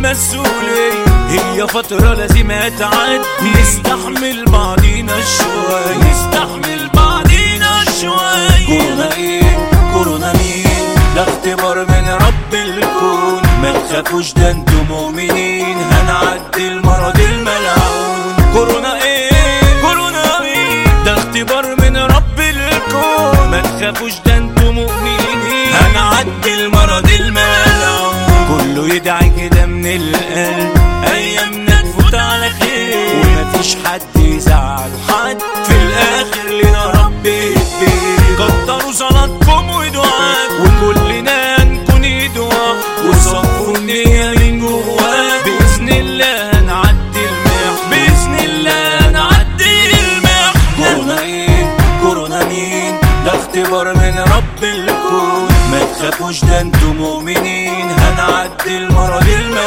المسؤولية هي فترة لازم تعدي نستحمل بعضينا شوية نستحمل بعضينا شوية كورونا ايه كورونا مين ده اختبار من رب الكون ما تخافوش ده انتوا مؤمنين هنعدي المرض الملعون كورونا ايه كورونا مين ده اختبار من رب الكون ما تخافوش ده انتوا مؤمنين هنعدي المرض الملعون كله يدعي كده من القلب ايامنا تفوت على خير ومفيش حد يزعل حد في الاخر لنا رب البيت كتروا صلاتكم ودعاء وكلنا نكون دعاء وصفوا النية من جواك بإذن الله هنعدي المح بإذن الله هنعدي المح كورونا ايه كورونا مين ده اختبار من رب الكون ما تخافوش ده انتوا مؤمنين هنعدي المرض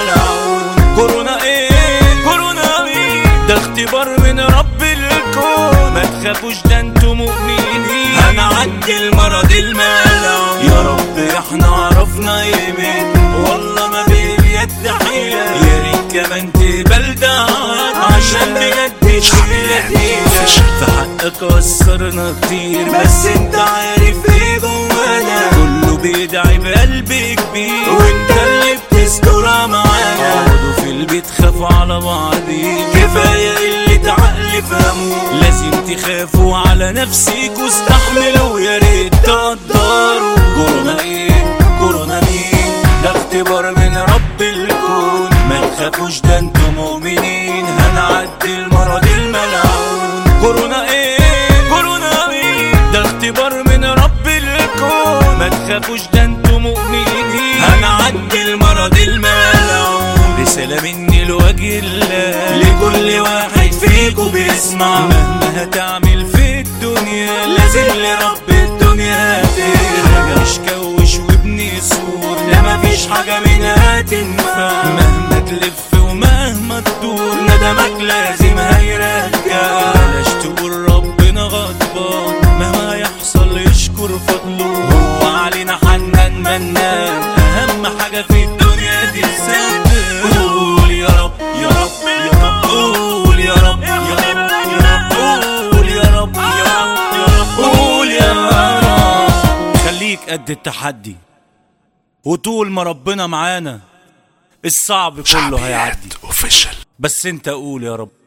الملعون كورونا ايه كورونا مين ده اختبار من رب الكون ما تخافوش ده انتوا مؤمنين هنعدي المرض الملعون يا رب احنا عرفنا قيمت والله ما باليد حيلة يا ريت كمان تقبل دعوات عشان بجد شيلة في حقك قصرنا كتير بس انت عارف ايه جوانا كله بيدعي بقلب كبير وانت اللي بتسترها معانا اقعدوا في البيت خافوا على بعضين كفاية اللي عقل فهموا لازم تخافوا على نفسيك واستحملوا يا ريت تقدروا كورونا ايه كورونا مين ده اختبار من رب الكون ما تخافوش ده انتوا مؤمنين هنعدي المرض الملعون كورونا ايه كورونا مين ده اختبار من رب الكون ما تخافوش ده انتوا مؤمنين هنعدي المرض الملعون رسالة مني لوجه الله لكل واحد فيكم بيسمع مهما هتعمل في الدنيا لازم لرب الدنيا حاجة مش كوش وابني سور لا مفيش حاجة منها تنفع مهما تلف ومهما تدور ندمك لازم هيرجع بلاش تقول ربنا غضبان مهما يحصل يشكر فضله هو علينا حنان منان اهم حاجة في الدنيا دي الصدق قول يا رب يا رب يا رب قول يا رب يا رب يا رب قول يا رب يا رب يا رب قول يا رب خليك قد التحدي وطول ما ربنا معانا الصعب كله هيعدي اوفيشال بس انت قول يا رب